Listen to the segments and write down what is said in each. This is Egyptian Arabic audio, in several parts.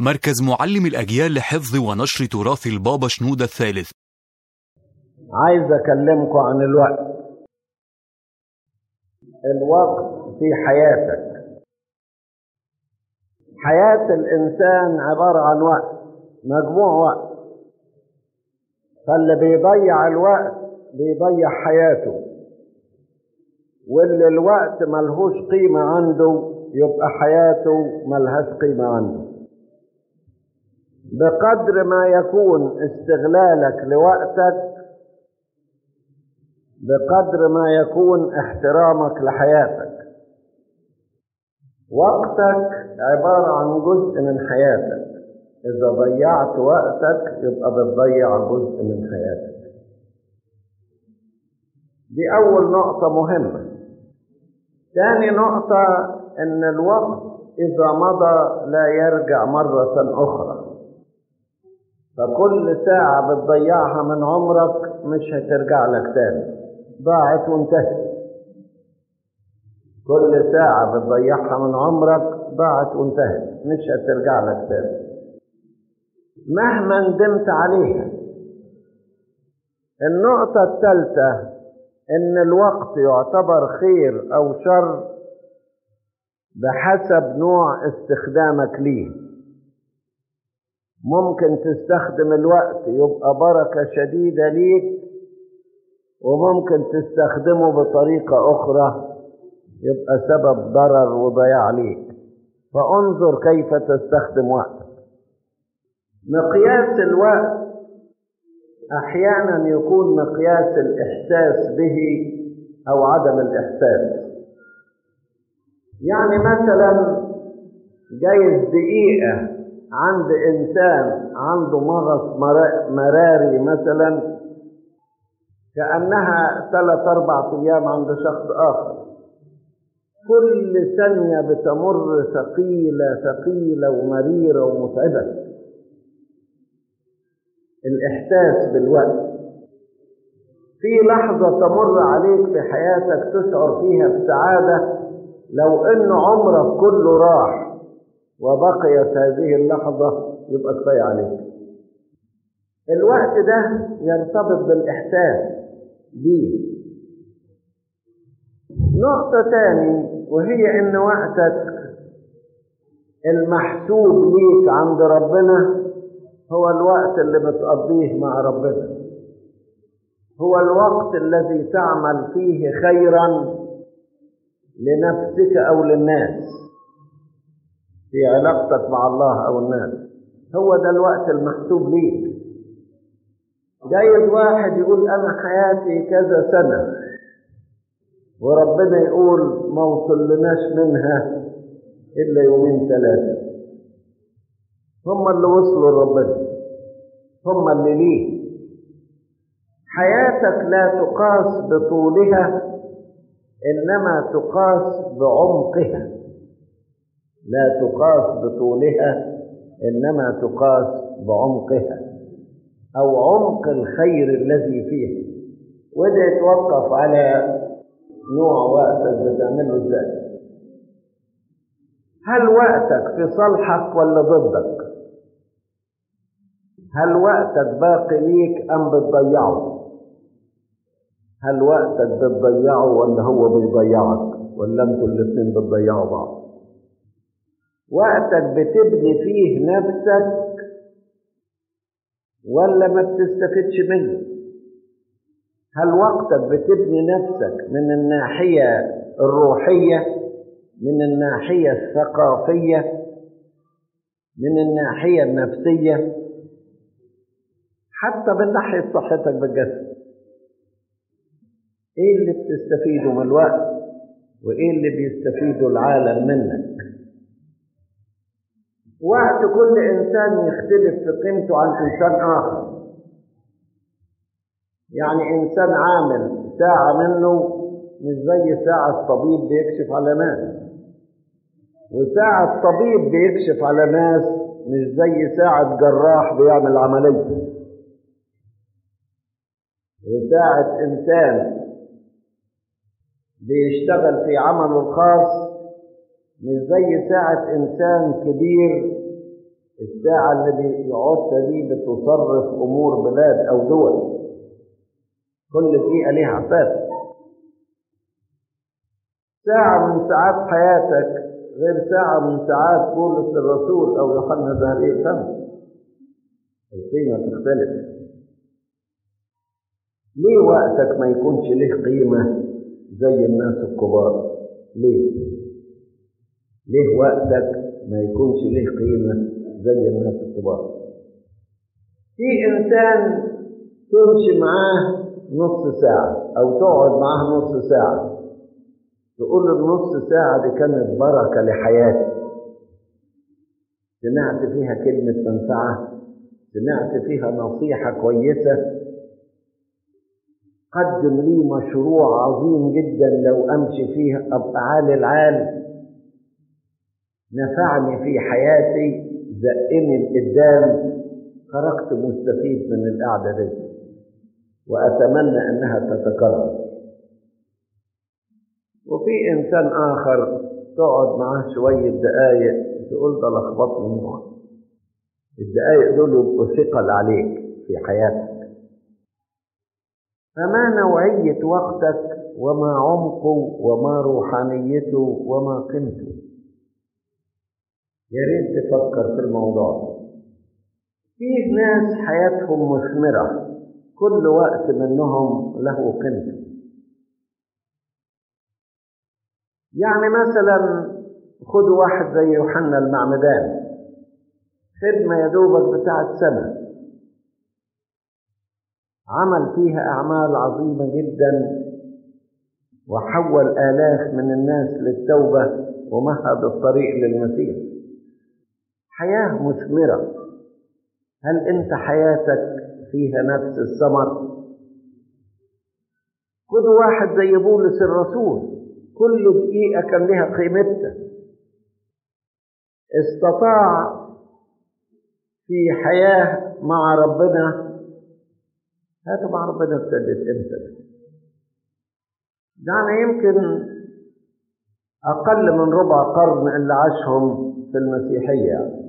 مركز معلم الأجيال لحفظ ونشر تراث البابا شنودة الثالث عايز اكلمكم عن الوقت الوقت في حياتك حياة الإنسان عبارة عن وقت مجموع وقت فاللي بيضيع الوقت بيضيع حياته واللي الوقت ملهوش قيمة عنده يبقى حياته ملهاش قيمة عنده بقدر ما يكون استغلالك لوقتك بقدر ما يكون احترامك لحياتك وقتك عبارة عن جزء من حياتك إذا ضيعت وقتك يبقى بتضيع جزء من حياتك دي أول نقطة مهمة ثاني نقطة إن الوقت إذا مضى لا يرجع مرة أخرى فكل ساعة بتضيعها من عمرك مش هترجع لك تاني ضاعت وانتهت كل ساعة بتضيعها من عمرك ضاعت وانتهت مش هترجع لك تاني مهما ندمت عليها النقطة الثالثة إن الوقت يعتبر خير أو شر بحسب نوع استخدامك ليه ممكن تستخدم الوقت يبقى بركة شديدة ليك وممكن تستخدمه بطريقة أخرى يبقى سبب ضرر وضياع ليك فانظر كيف تستخدم وقتك مقياس الوقت احيانا يكون مقياس الاحساس به او عدم الاحساس يعني مثلا جايز دقيقة عند إنسان عنده مغص مراري مثلا كأنها ثلاث أربع أيام عند شخص آخر كل ثانية بتمر ثقيلة ثقيلة ومريرة ومتعبة الإحساس بالوقت في لحظة تمر عليك في حياتك تشعر فيها بسعادة لو إن عمرك كله راح وبقيت هذه اللحظة يبقى كفاية عليك الوقت ده يرتبط بالإحساس بيه نقطة تاني وهي إن وقتك المحسوب ليك عند ربنا هو الوقت اللي بتقضيه مع ربنا هو الوقت الذي تعمل فيه خيرا لنفسك أو للناس في علاقتك مع الله أو الناس هو ده الوقت المحسوب ليك جايز واحد يقول أنا حياتي كذا سنة وربنا يقول ما وصلناش منها إلا يومين ثلاثة هم اللي وصلوا لربنا هم اللي ليه حياتك لا تقاس بطولها إنما تقاس بعمقها لا تقاس بطولها إنما تقاس بعمقها أو عمق الخير الذي فيها وده يتوقف على نوع وقتك بتعمله ازاي هل وقتك في صالحك ولا ضدك هل وقتك باقي ليك ام بتضيعه هل وقتك بتضيعه ولا هو بيضيعك ولا انتوا الاثنين بتضيعوا بعض وقتك بتبني فيه نفسك ولا ما بتستفدش منه هل وقتك بتبني نفسك من الناحية الروحية من الناحية الثقافية من الناحية النفسية حتى من ناحية صحتك بالجسد ايه اللي بتستفيده من الوقت وايه اللي بيستفيده العالم منك وقت كل انسان يختلف في قيمته عن انسان اخر يعني إنسان عامل ساعة منه مش زي ساعة طبيب بيكشف على ناس وساعة طبيب بيكشف على ناس مش زي ساعة جراح بيعمل عملية وساعة إنسان بيشتغل في عمله الخاص مش زي ساعة إنسان كبير الساعة اللي بيقعدها دي بتصرف أمور بلاد أو دول كل دقيقة ليها حساب ساعة من ساعات حياتك غير ساعة من ساعات بولس الرسول أو يوحنا زهري الفم القيمة تختلف ليه وقتك ما يكونش له قيمة زي الناس الكبار ليه ليه وقتك ما يكونش له قيمة زي الناس الكبار في إنسان تمشي معاه نص ساعة أو تقعد معاه نص ساعة تقول له النص ساعة دي كانت بركة لحياتي سمعت فيها كلمة منفعة سمعت فيها نصيحة كويسة قدم لي مشروع عظيم جدا لو أمشي فيه أبقى عالي العال نفعني في حياتي زقني لقدام خرجت مستفيد من القعدة دي وأتمنى أنها تتكرر وفي إنسان آخر تقعد معاه شوية دقايق تقول ده لخبطني مخي الدقايق دول يبقوا ثقل عليك في حياتك فما نوعية وقتك وما عمقه وما روحانيته وما قيمته يا ريت تفكر في الموضوع فيه ناس حياتهم مثمرة كل وقت منهم له قيمته يعني مثلا خدوا واحد زي يوحنا المعمدان خدمة يا دوبك بتاعت سنة عمل فيها أعمال عظيمة جدا وحول آلاف من الناس للتوبة ومهد الطريق للمسيح حياة مثمرة هل أنت حياتك فيها نفس الثمر؟ خدوا واحد زي بولس الرسول كل دقيقة كان لها قيمتها استطاع في حياة مع ربنا هاتوا مع ربنا ابتدت امتى يعني يمكن أقل من ربع قرن اللي عاشهم في المسيحية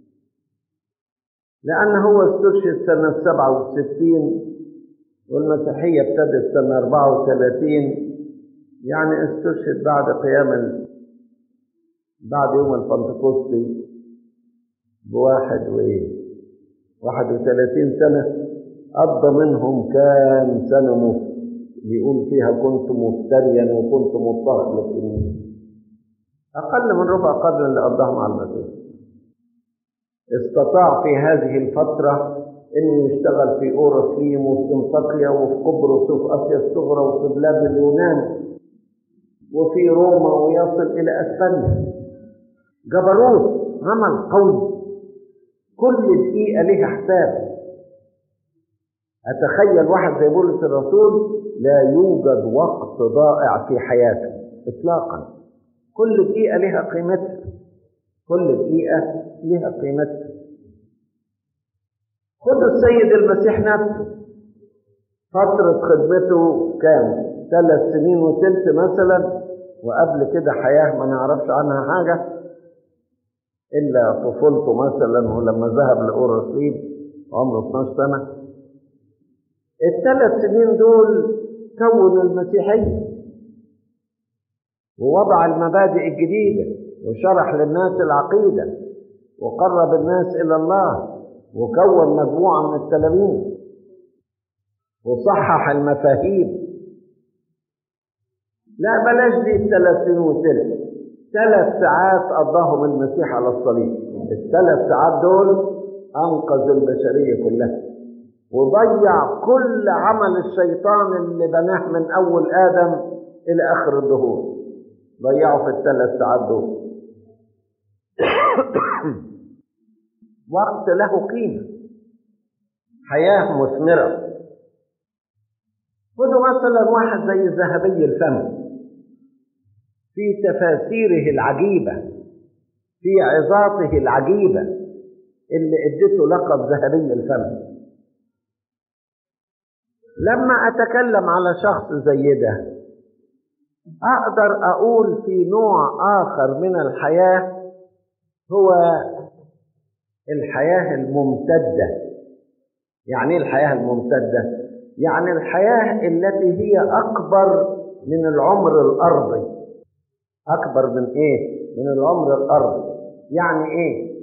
لأن هو استشهد سنة 67 والمسيحية ابتدت سنة 34 يعني استشهد بعد قيام ال... بعد يوم البنتكوستي بواحد وإيه واحد وثلاثين سنة قضى منهم كام سنة مف... بيقول فيها كنت مفتريا وكنت مضطهد للكنيسة أقل من ربع قرن اللي قضاها مع المسيح استطاع في هذه الفترة إنه يشتغل في أورشليم وفي انطاكيا وفي قبرص وفي آسيا الصغرى وفي بلاد اليونان وفي روما ويصل إلى أسبانيا جبروت عمل قوي كل دقيقة لها حساب أتخيل واحد زي بولس الرسول لا يوجد وقت ضائع في حياته إطلاقا كل دقيقة لها قيمتها كل دقيقة لها قيمتها خدوا السيد المسيح نفسه فترة خدمته كام؟ ثلاث سنين وثلث مثلا وقبل كده حياة ما نعرفش عنها حاجة إلا طفولته مثلا ولما ذهب لأورشليم عمره 12 سنة الثلاث سنين دول كون المسيحية ووضع المبادئ الجديدة وشرح للناس العقيدة وقرب الناس إلى الله وكون مجموعة من التلاميذ وصحح المفاهيم لا بلاش دي الثلاث سنين وثلث ثلاث ساعات قضاهم المسيح على الصليب الثلاث ساعات دول أنقذ البشرية كلها وضيع كل عمل الشيطان اللي بناه من أول آدم إلى آخر الدهور ضيعه في الثلاث ساعات دول وقت له قيمة حياة مثمرة خذوا مثلا واحد زي ذهبي الفم في تفاسيره العجيبة في عظاته العجيبة اللي ادته لقب ذهبي الفم لما أتكلم على شخص زي ده أقدر أقول في نوع آخر من الحياة هو الحياة الممتدة يعني ايه الحياة الممتدة؟ يعني الحياة التي هي أكبر من العمر الأرضي أكبر من إيه؟ من العمر الأرضي يعني إيه؟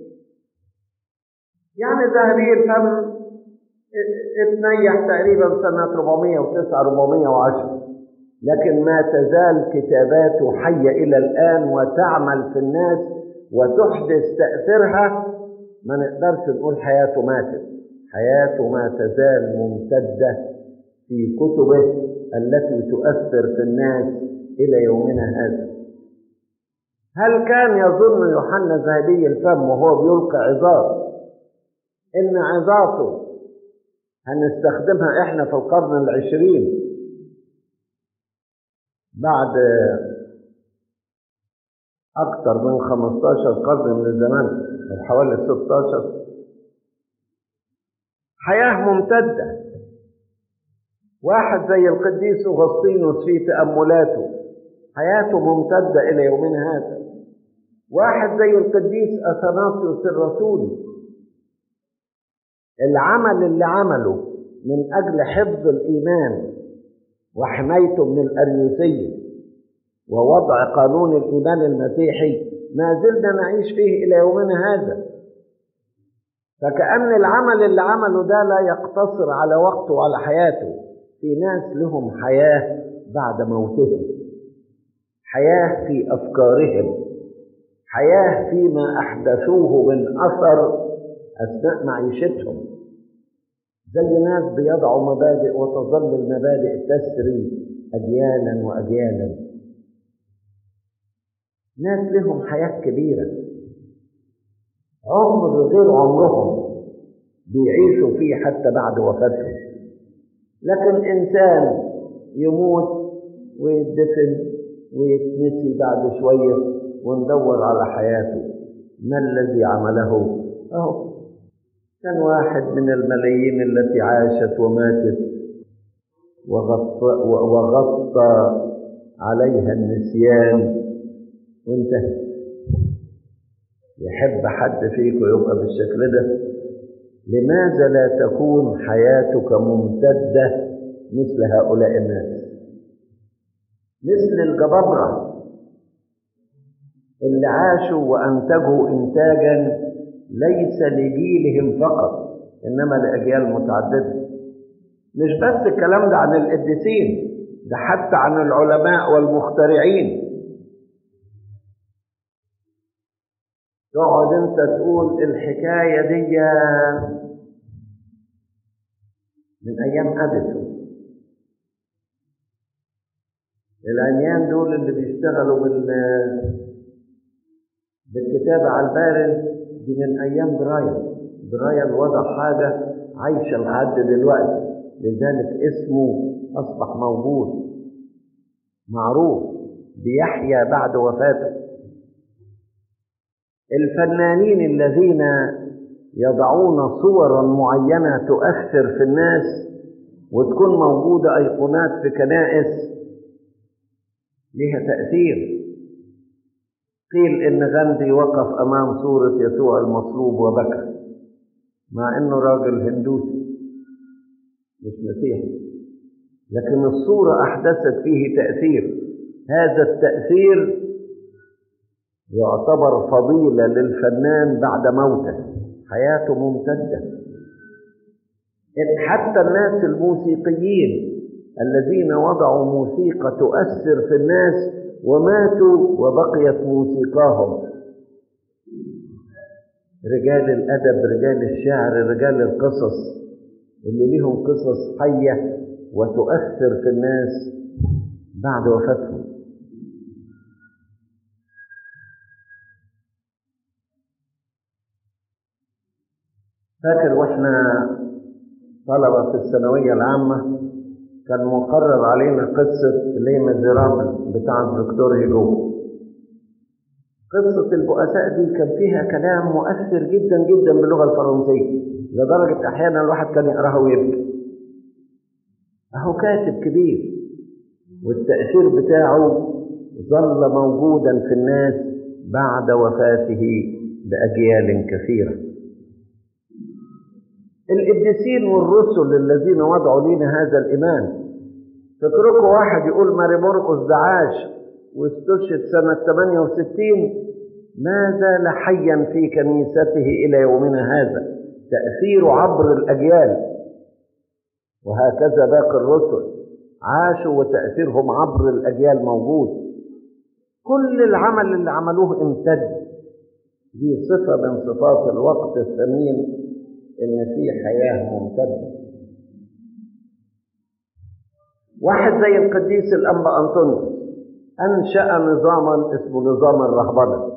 يعني ذهبي الفم اتنيح تقريبا سنة 409 410 لكن ما تزال كتاباته حية إلى الآن وتعمل في الناس وتحدث تأثيرها ما نقدرش نقول حياته ماتت حياته ما تزال ممتدة في كتبه التي تؤثر في الناس إلى يومنا هذا هل كان يظن يوحنا ذهبي الفم وهو بيلقي عظات إن عظاته هنستخدمها إحنا في القرن العشرين بعد أكثر من 15 قرن من الزمان أو حوالي 16 حياة ممتدة واحد زي القديس أغسطينوس في تأملاته حياته ممتدة إلى يومنا هذا واحد زي القديس أثناسيوس الرسولي العمل اللي عمله من أجل حفظ الإيمان وحمايته من الأريوسية ووضع قانون الإيمان المسيحي ما زلنا نعيش فيه إلى يومنا هذا فكأن العمل اللي عمله ده لا يقتصر على وقته وعلى حياته في ناس لهم حياة بعد موتهم حياة في أفكارهم حياة فيما أحدثوه من أثر أثناء معيشتهم زي ناس بيضعوا مبادئ وتظل المبادئ تسري أجيالا وأجيالا ناس لهم حياة كبيرة عمر غير عمرهم بيعيشوا فيه حتى بعد وفاتهم لكن إنسان يموت ويدفن ويتنسي بعد شوية وندور على حياته ما الذي عمله أهو كان واحد من الملايين التي عاشت وماتت وغطى, وغطى عليها النسيان وانتهت يحب حد فيكم يبقى بالشكل ده لماذا لا تكون حياتك ممتدة مثل هؤلاء الناس مثل الجبابرة اللي عاشوا وأنتجوا إنتاجا ليس لجيلهم فقط إنما لأجيال متعددة مش بس الكلام ده عن القديسين ده حتى عن العلماء والمخترعين تقعد انت تقول الحكاية دي من أيام أديسون العميان دول اللي بيشتغلوا بال بالكتابة على البارد دي من أيام برايل برايل وضع حاجة عايشة لحد دلوقتي لذلك اسمه أصبح موجود معروف بيحيا بعد وفاته الفنانين الذين يضعون صورا معينة تؤثر في الناس وتكون موجودة أيقونات في كنائس لها تأثير قيل إن غاندي وقف أمام صورة يسوع المصلوب وبكى مع إنه راجل هندوسي مش مسيحي لكن الصورة أحدثت فيه تأثير هذا التأثير يعتبر فضيلة للفنان بعد موته حياته ممتدة حتى الناس الموسيقيين الذين وضعوا موسيقى تؤثر في الناس وماتوا وبقيت موسيقاهم رجال الأدب رجال الشعر رجال القصص اللي لهم قصص حية وتؤثر في الناس بعد وفاتهم فاكر واحنا طلبة في الثانوية العامة كان مقرر علينا قصة ليه مزيرابل بتاع الدكتور هيجو قصة البؤساء دي كان فيها كلام مؤثر جدا جدا باللغة الفرنسية لدرجة أحيانا الواحد كان يقراها ويبكي أهو كاتب كبير والتأثير بتاعه ظل موجودا في الناس بعد وفاته بأجيال كثيرة القديسين والرسل الذين وضعوا لنا هذا الإيمان فاكركم واحد يقول ماري مرقس ده عاش واستشهد سنة 68 ما زال حيا في كنيسته إلى يومنا هذا تأثيره عبر الأجيال وهكذا باقي الرسل عاشوا وتأثيرهم عبر الأجيال موجود كل العمل اللي عملوه امتد دي صفة من صفات الوقت الثمين إن في حياة ممتدة واحد زي القديس الأنبا أنطونيوس أنشأ نظاما اسمه نظام الرهبنة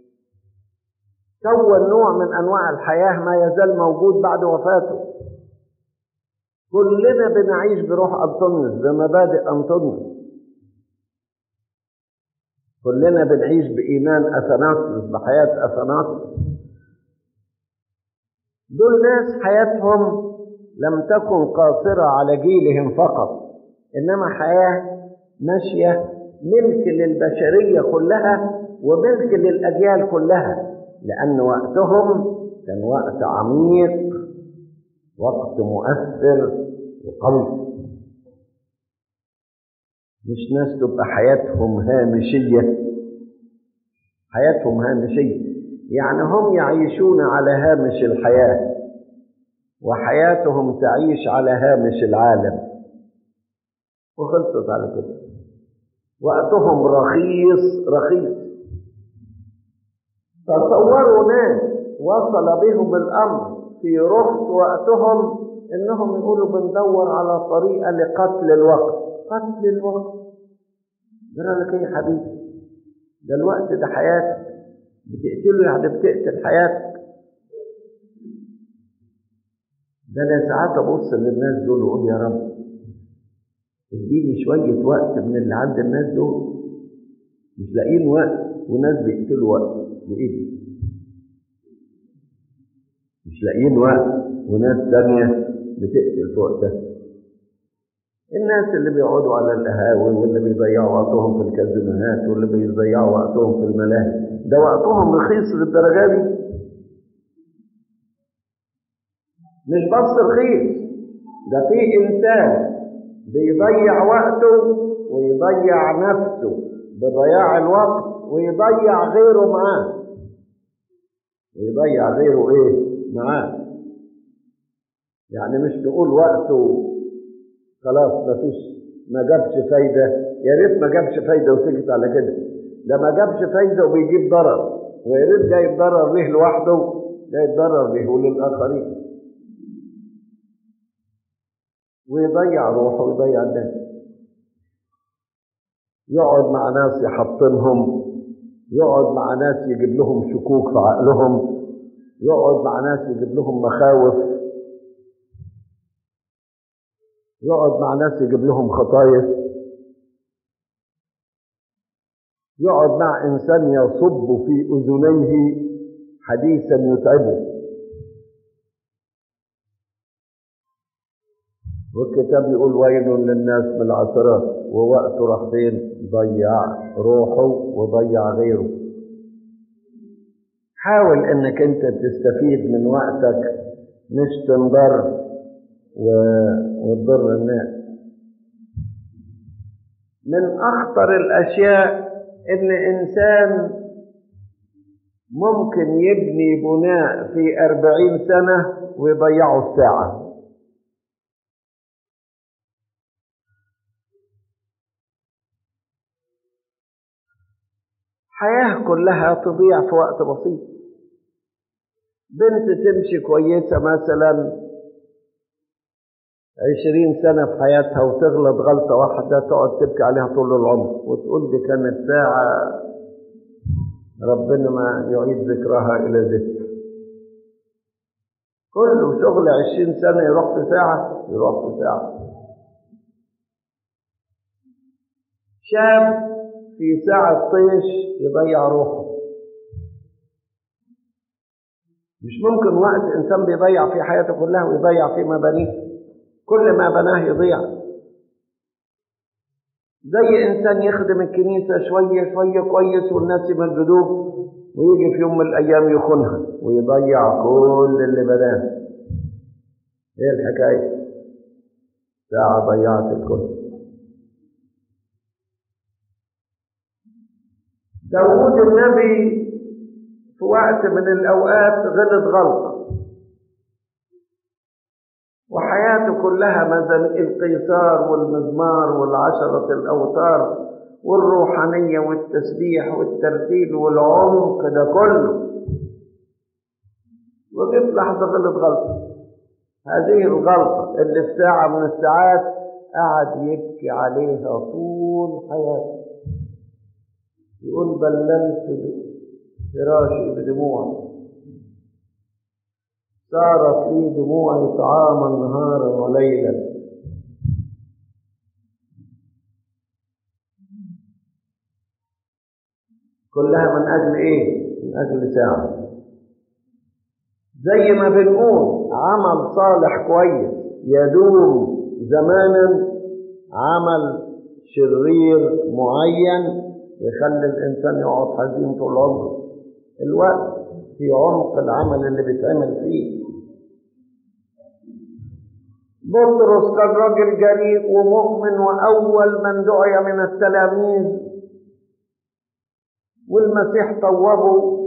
كون نوع من أنواع الحياة ما يزال موجود بعد وفاته كلنا بنعيش بروح أنطونيوس بمبادئ أنطونيوس كلنا بنعيش بإيمان أثناسيوس بحياة أثناسيوس دول ناس حياتهم لم تكن قاصرة على جيلهم فقط إنما حياة ماشية ملك للبشرية كلها وملك للأجيال كلها لأن وقتهم كان وقت عميق وقت مؤثر وقوي مش ناس تبقى حياتهم هامشية حياتهم هامشية يعني هم يعيشون على هامش الحياة وحياتهم تعيش على هامش العالم وخلصت على كده وقتهم رخيص رخيص تصوروا ناس وصل بهم الأمر في رخص وقتهم إنهم يقولوا بندور على طريقة لقتل الوقت قتل الوقت قال لك ايه يا حبيبي ده الوقت ده حياتك بتقتله يعني بتقتل حياتك ده انا ساعات ابص للناس دول واقول يا رب اديني شوية وقت من اللي عند الناس دول مش لاقيين وقت وناس بيقتلوا وقت بإيدي مش لاقيين وقت وناس تانية بتقتل في وقتها الناس اللي بيقعدوا على القهاوي واللي بيضيعوا وقتهم في الكازينوهات واللي بيضيعوا وقتهم في الملاهي ده وقتهم رخيص للدرجه دي مش بس رخيص ده في انسان بيضيع وقته ويضيع نفسه بضياع الوقت ويضيع غيره معاه ويضيع غيره ايه معاه يعني مش تقول وقته خلاص مفيش ما جابش فايده يا ريت ما جابش فايده وسكت على كده ده ما جابش فايده وبيجيب ضرر ويا ريت جايب ضرر ليه لوحده جايب ضرر ليه وللاخرين ويضيع روحه ويضيع الناس يقعد مع ناس يحطمهم يقعد مع ناس يجيب لهم شكوك في عقلهم يقعد مع ناس يجيب لهم مخاوف يقعد مع ناس يجيب لهم خطايا يقعد مع انسان يصب في اذنيه حديثا يتعبه والكتاب يقول ويل للناس من العثرات ووقته راح فين ضيع روحه وضيع غيره حاول انك انت تستفيد من وقتك مش تنضر و... وتضر الناس من اخطر الاشياء ان انسان ممكن يبني بناء في أربعين سنة ويضيعه الساعة حياة كلها تضيع في وقت بسيط بنت تمشي كويسة مثلا عشرين سنة في حياتها وتغلط غلطة واحدة تقعد تبكي عليها طول العمر وتقول دي كانت ساعة ربنا ما يعيد ذكرها إلى ذكر كله شغل عشرين سنة يروح في ساعة يروح في ساعة شاب في ساعة طيش يضيع روحه مش ممكن وقت إنسان بيضيع في حياته كلها ويضيع في مبانيه كل ما بناه يضيع زي إنسان يخدم الكنيسة شوية شوية كويس والناس يمجدوه ويجي في يوم من الأيام يخونها ويضيع كل اللي بناه ايه الحكاية ساعة ضيعت الكل داود النبي في وقت من الأوقات غلط غلطة وحياته كلها مزامير القيثار والمزمار والعشرة الأوتار والروحانية والتسبيح والترتيل والعمق ده كله وجه في لحظة غلط غلطة هذه الغلطة اللي في ساعة من الساعات قعد يبكي عليها طول حياته يقول بللت فراشي بدموعي صارت لي دموعي طعاما نهارا وليلا كلها من أجل إيه؟ من أجل ساعة زي ما بنقول عمل صالح كويس يدوم زمانا عمل شرير معين يخلي الإنسان يقعد حزين طول عمره الوقت في عمق العمل اللي بيتعمل فيه بطرس كان راجل جريء ومؤمن وأول من دعي من التلاميذ والمسيح طوبه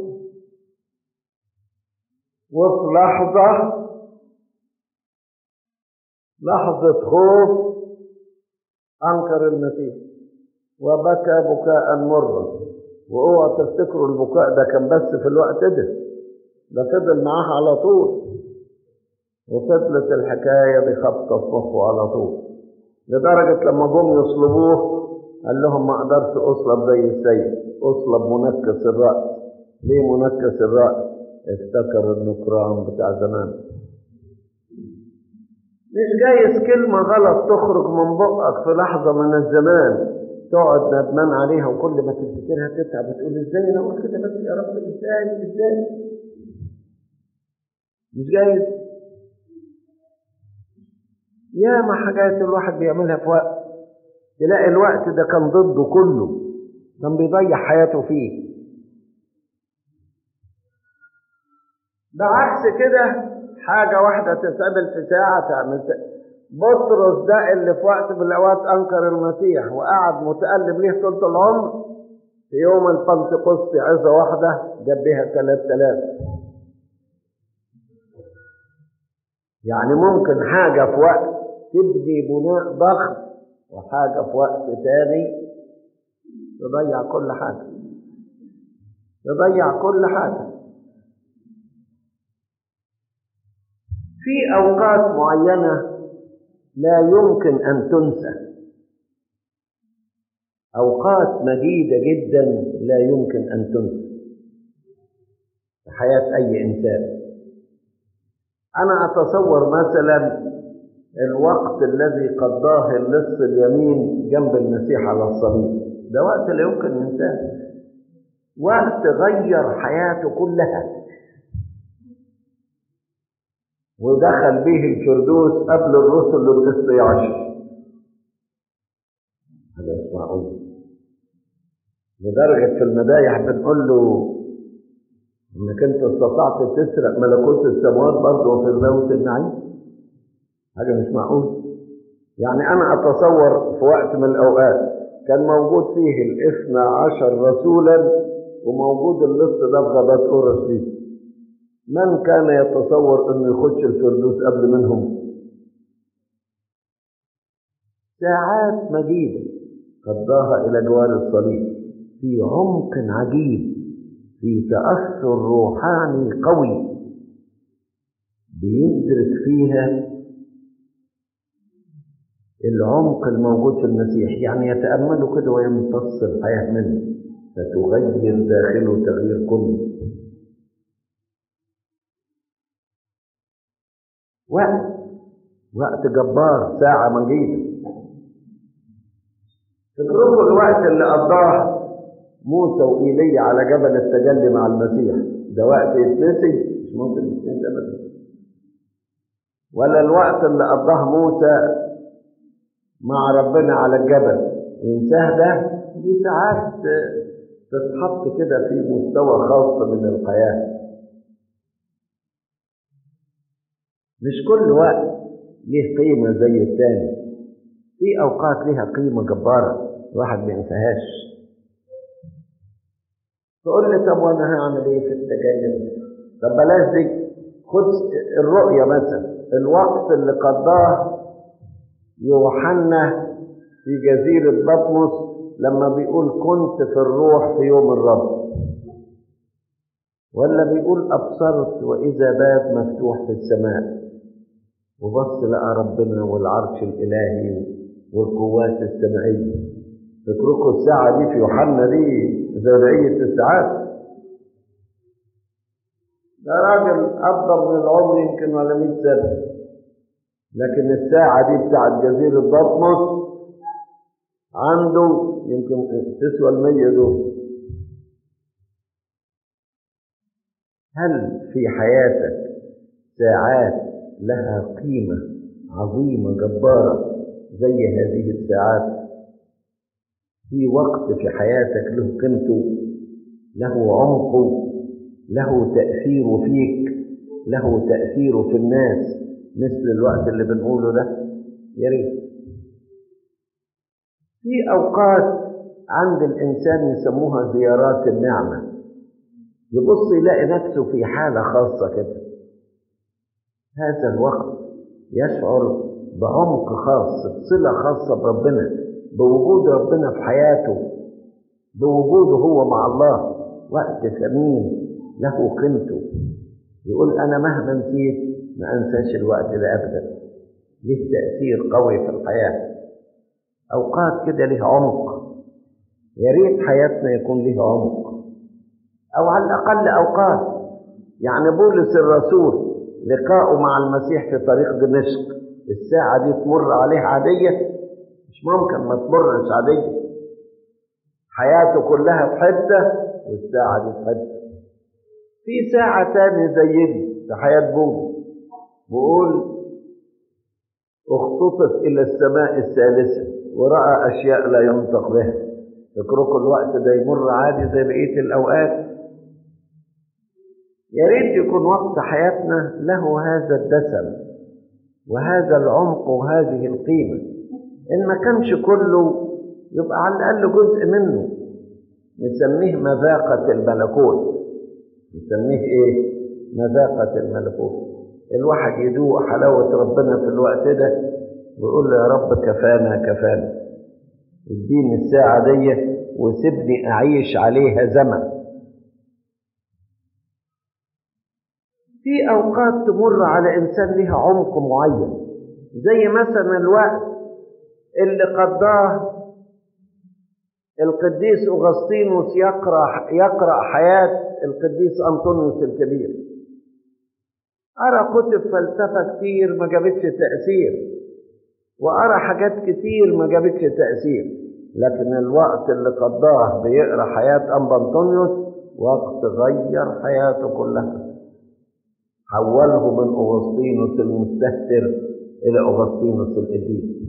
وفي لحظة لحظة خوف أنكر المسيح وبكى بكاء مرا واوعى تفتكروا البكاء ده كان بس في الوقت ده ده فضل معاه على طول وفضلت الحكاية دي خبطة في مخه على طول لدرجة لما جم يصلبوه قال لهم ما اقدرش اصلب زي السيد اصلب منكس الرأس ليه منكس الرأس افتكر النكران بتاع زمان مش جايز كلمة غلط تخرج من بقك في لحظة من الزمان تقعد ندمان عليها وكل ما تفتكرها تتعب وتقول ازاي انا اقول كده بس يا رب ازاي ازاي مش جايز ياما حاجات الواحد بيعملها في وقت تلاقي الوقت ده كان ضده كله كان بيضيع حياته فيه بعكس كده حاجة واحدة تتقابل في ساعة تعمل بطرس ده اللي في وقت من الأوقات أنكر المسيح وقعد متألم ليه طول العمر في يوم البنتقسطي عظة واحدة جاب بيها 3000 يعني ممكن حاجة في وقت تبني بناء ضخم وحاجة في وقت تاني تضيع كل حاجة تضيع كل حاجة في أوقات معينة لا يمكن أن تنسى أوقات مجيدة جدا لا يمكن أن تنسى في حياة أي إنسان أنا أتصور مثلا الوقت الذي قضاه اللص اليمين جنب المسيح على الصليب ده وقت لا يمكن ننساه وقت غير حياته كلها ودخل به الفردوس قبل الرسل الاثني عشر هذا مش معقول لدرجة في المدايح بنقول له انك انت استطعت تسرق ملكوت السماوات برضه وفي الموت النعيم حاجة مش معقول يعني انا اتصور في وقت من الاوقات كان موجود فيه الاثنى عشر رسولا وموجود اللص ده بغابات اورشليم من كان يتصور انه يخش الفردوس قبل منهم ساعات مجيدة قضاها الى جوار الصليب في عمق عجيب في تأثر روحاني قوي بيدرك فيها العمق الموجود في المسيح يعني يتأمله كده ويمتص الحياة منه فتغير داخله تغيير كلي وقت وقت جبار ساعة مجيدة تجربوا الوقت اللي قضاه موسى وإيليا على جبل التجلي مع المسيح ده وقت يتنسي مش ممكن يتنسي أبدا ولا الوقت اللي قضاه موسى مع ربنا على الجبل ينساه ده دي ساعات تتحط كده في مستوى خاص من الحياة مش كل وقت ليه قيمة زي التاني في أوقات ليها قيمة جبارة الواحد ما ينساهاش تقول لي طب وأنا هعمل إيه في التجلي طب بلاش دي خد الرؤية مثلا الوقت اللي قضاه يوحنا في جزيرة بطمس لما بيقول كنت في الروح في يوم الرب ولا بيقول أبصرت وإذا باب مفتوح في السماء وبص لقى ربنا والعرش الإلهي والقوات السمائية فاكركم الساعة دي في يوحنا دي زي بقية الساعات ده راجل قضى من العمر يمكن ولا 100 سنة لكن الساعة دي بتاعت جزيرة بطمس عنده يمكن تسوى المية دول هل في حياتك ساعات لها قيمة عظيمة جبارة زي هذه الساعات في وقت في حياتك له قيمته له عمقه له تأثيره فيك له تأثيره في الناس مثل الوقت اللي بنقوله ده يا ريت في أوقات عند الإنسان يسموها زيارات النعمة يبص يلاقي نفسه في حالة خاصة كده هذا الوقت يشعر بعمق خاص بصلة خاصة بربنا بوجود ربنا في حياته بوجوده هو مع الله وقت ثمين له قيمته يقول أنا مهما نسيت ما أنساش الوقت ده أبدا ليه تأثير قوي في الحياة أوقات كده ليه عمق يا ريت حياتنا يكون ليها عمق أو على الأقل أوقات يعني بولس الرسول لقاؤه مع المسيح في طريق دمشق الساعة دي تمر عليه عادية مش ممكن ما تمرش عادية حياته كلها في حتة والساعة دي في حتة في ساعة تاني زي دي في حياة بولس بيقول اختطف إلى السماء الثالثة ورأى أشياء لا ينطق بها فكركم الوقت ده يمر عادي زي بقية الأوقات يا ريت يكون وقت حياتنا له هذا الدسم وهذا العمق وهذه القيمة إن ما كانش كله يبقى على الأقل جزء منه نسميه مذاقة الملكوت نسميه إيه؟ مذاقة الملكوت الواحد يدوق حلاوة ربنا في الوقت ده ويقول له يا رب كفانا كفانا اديني الساعة دي وسيبني أعيش عليها زمن في أوقات تمر على إنسان لها عمق معين زي مثلا الوقت اللي قضاه القديس أغسطينوس يقرأ يقرأ حياة القديس أنطونيوس الكبير أرى كتب فلسفة كتير ما جابتش تأثير وأرى حاجات كتير ما جابتش تأثير لكن الوقت اللي قضاه بيقرأ حياة أنبا أنطونيوس وقت غير حياته كلها حوله من أغسطينوس المستهتر إلى أغسطينوس القديس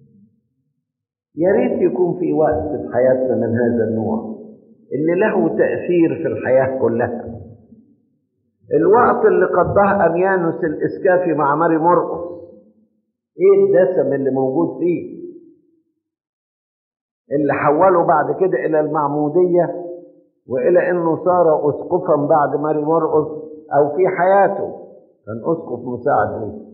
يا ريت يكون في وقت في حياتنا من هذا النوع اللي له تأثير في الحياة كلها الوقت اللي قضاه أميانوس الإسكافي مع ماري مرقس إيه الدسم اللي موجود فيه اللي حوله بعد كده إلى المعمودية وإلى إنه صار أسقفا بعد ماري مرقس أو في حياته كان أسقف مساعد ليه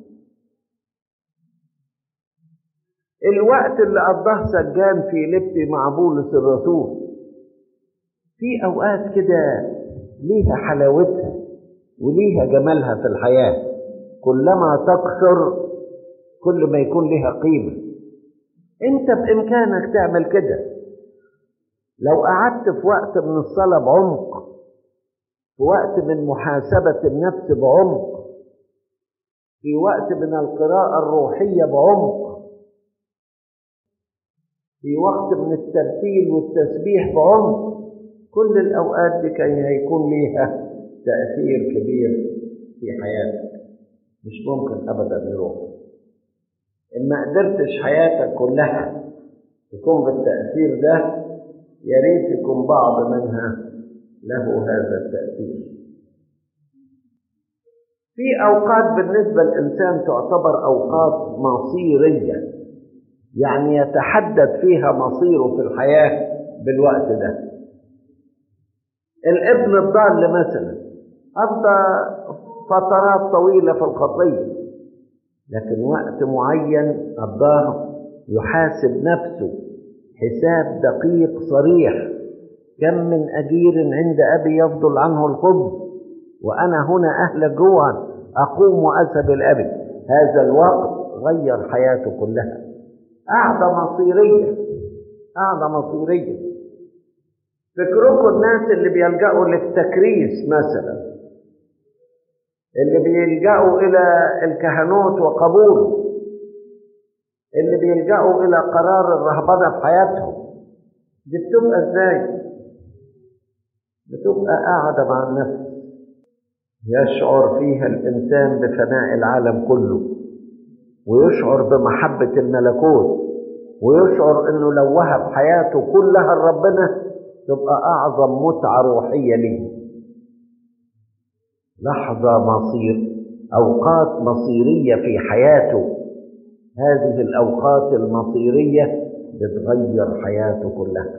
الوقت اللي قضاه سجان في لبي مع بولس الرسول في أوقات كده ليها حلاوتها وليها جمالها في الحياة كلما تكثر كل ما يكون لها قيمة انت بإمكانك تعمل كده لو قعدت في وقت من الصلاة بعمق في وقت من محاسبة النفس بعمق في وقت من القراءة الروحية بعمق في وقت من الترتيل والتسبيح بعمق كل الأوقات دي كان هيكون ليها تأثير كبير في حياتك مش ممكن أبدا يروح إن ما قدرتش حياتك كلها تكون بالتأثير ده يا ريت يكون بعض منها له هذا التأثير في أوقات بالنسبة للإنسان تعتبر أوقات مصيرية يعني يتحدد فيها مصيره في الحياة بالوقت ده الابن الضال مثلا قضى فترات طويلة في الخطية لكن وقت معين قضاه يحاسب نفسه حساب دقيق صريح كم من أجير عند أبي يفضل عنه الخبز وأنا هنا أهلك جوعا أقوم وأذهب الأبي هذا الوقت غير حياته كلها قاعدة مصيرية قاعدة مصيرية فكركم الناس اللي بيلجأوا للتكريس مثلا اللي بيلجأوا إلى الكهنوت وقبوله اللي بيلجأوا إلى قرار الرهبنة في حياتهم دي بتبقى إزاي؟ بتبقى قاعدة مع النفس يشعر فيها الإنسان بفناء العالم كله ويشعر بمحبة الملكوت ويشعر إنه لو وهب حياته كلها لربنا تبقى أعظم متعة روحية ليه لحظة مصير أوقات مصيرية في حياته هذه الأوقات المصيرية بتغير حياته كلها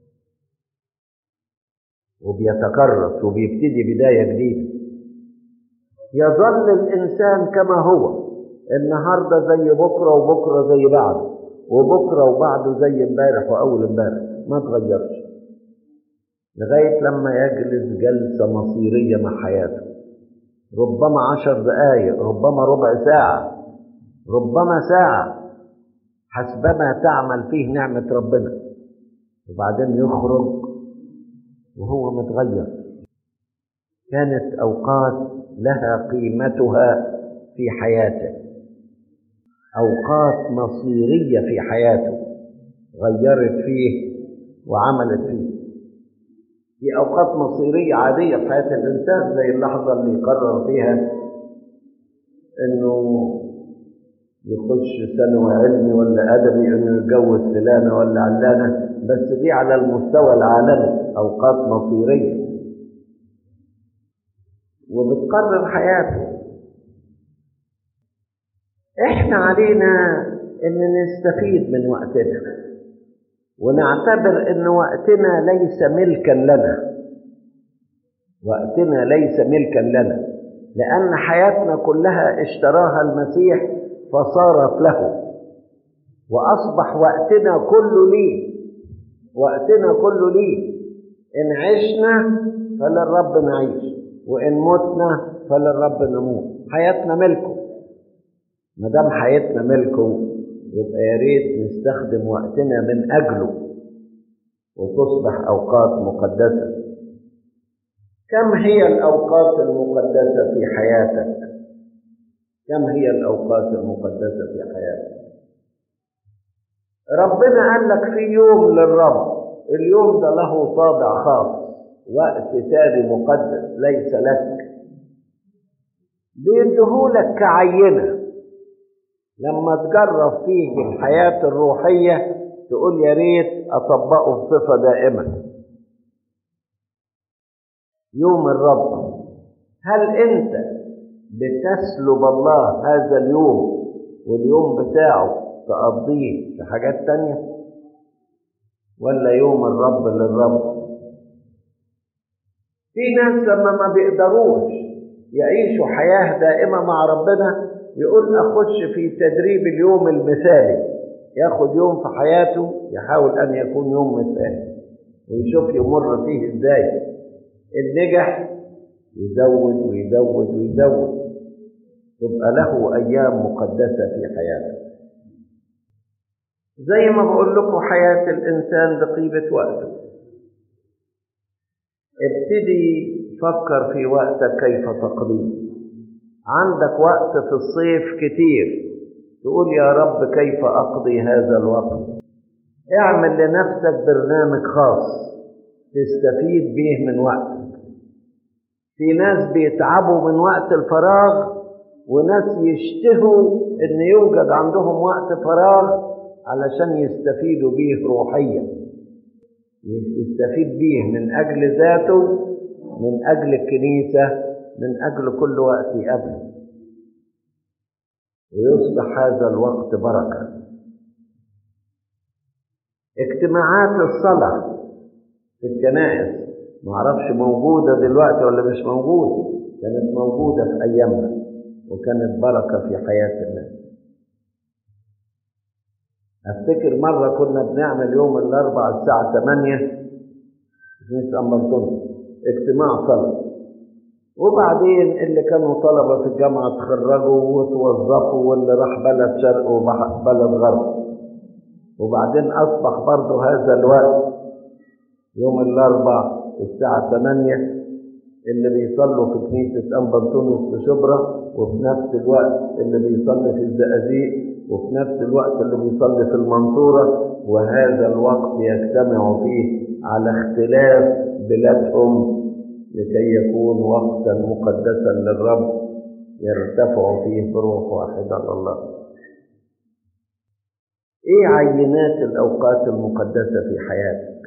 وبيتكرس وبيبتدي بداية جديدة يظل الإنسان كما هو النهاردة زي بكرة وبكرة زي بعده وبكرة وبعده زي امبارح وأول امبارح ما تغيرش لغاية لما يجلس جلسة مصيرية مع حياته ربما عشر دقايق ربما ربع ساعة ربما ساعة حسبما تعمل فيه نعمة ربنا وبعدين يخرج وهو متغير كانت أوقات لها قيمتها في حياته أوقات مصيرية في حياته غيرت فيه وعملت فيه في أوقات مصيرية عادية في حياة الإنسان زي اللحظة اللي يقرر فيها إنه يخش ثانوي علمي ولا أدبي إنه يتجوز فلانة ولا علانة بس دي على المستوى العالمي أوقات مصيرية وبتقرر حياته إحنا علينا إن نستفيد من وقتنا ونعتبر ان وقتنا ليس ملكا لنا وقتنا ليس ملكا لنا لان حياتنا كلها اشتراها المسيح فصارت له واصبح وقتنا كله ليه وقتنا كله ليه ان عشنا فللرب نعيش وان متنا فللرب نموت حياتنا ملكه ما دام حياتنا ملكه يبقى يا ريت نستخدم وقتنا من أجله وتصبح أوقات مقدسة كم هي الأوقات المقدسة في حياتك؟ كم هي الأوقات المقدسة في حياتك؟ ربنا قال لك في يوم للرب اليوم ده له طابع خاص وقت تاني مقدس ليس لك بيديهولك كعينه لما تجرب فيه الحياة الروحية تقول يا ريت أطبقه بصفة دائمة يوم الرب هل أنت بتسلب الله هذا اليوم واليوم بتاعه تقضيه في حاجات تانية ولا يوم الرب للرب في ناس لما ما بيقدروش يعيشوا حياة دائمة مع ربنا يقول أخش في تدريب اليوم المثالي ياخد يوم في حياته يحاول أن يكون يوم مثالي ويشوف يمر فيه إزاي النجح يزود ويزود ويزود تبقى له أيام مقدسة في حياته زي ما بقول لكم حياة الإنسان بقيمة وقته ابتدي فكر في وقتك كيف تقضيه عندك وقت في الصيف كتير تقول يا رب كيف أقضي هذا الوقت اعمل لنفسك برنامج خاص تستفيد به من وقتك في ناس بيتعبوا من وقت الفراغ وناس يشتهوا ان يوجد عندهم وقت فراغ علشان يستفيدوا به روحيا يستفيد به من اجل ذاته من اجل الكنيسه من أجل كل وقت قبله ويصبح هذا الوقت بركة اجتماعات الصلاة في الكنائس معرفش موجودة دلوقتي ولا مش موجودة كانت موجودة في أيامنا وكانت بركة في حياة الناس أفتكر مرة كنا بنعمل يوم الأربعاء الساعة 8 في أمبلتون اجتماع صلاة وبعدين اللي كانوا طلبة في الجامعة اتخرجوا وتوظفوا واللي راح بلد شرق وبلد غرب وبعدين أصبح برضه هذا الوقت يوم الأربع الساعة 8 اللي بيصلوا في كنيسة أنبنطونيوس في شبرا وفي نفس الوقت اللي بيصلي في الزقازيق وفي نفس الوقت اللي بيصلي في المنصورة وهذا الوقت يجتمع فيه على اختلاف بلادهم لكي يكون وقتا مقدسا للرب يرتفع فيه بروح واحدة لله ايه عينات الاوقات المقدسة في حياتك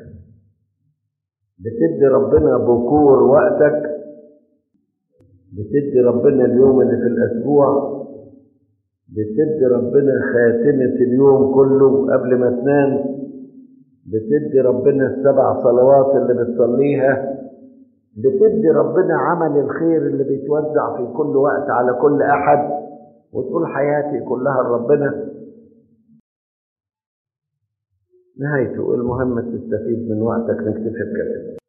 بتدي ربنا بكور وقتك بتدي ربنا اليوم اللي في الاسبوع بتدي ربنا خاتمة اليوم كله قبل ما تنام بتدي ربنا السبع صلوات اللي بتصليها بتدي ربنا عمل الخير اللي بيتوزع في كل وقت على كل أحد وتقول حياتي كلها لربنا نهايته المهم تستفيد من وقتك نكتفي بكده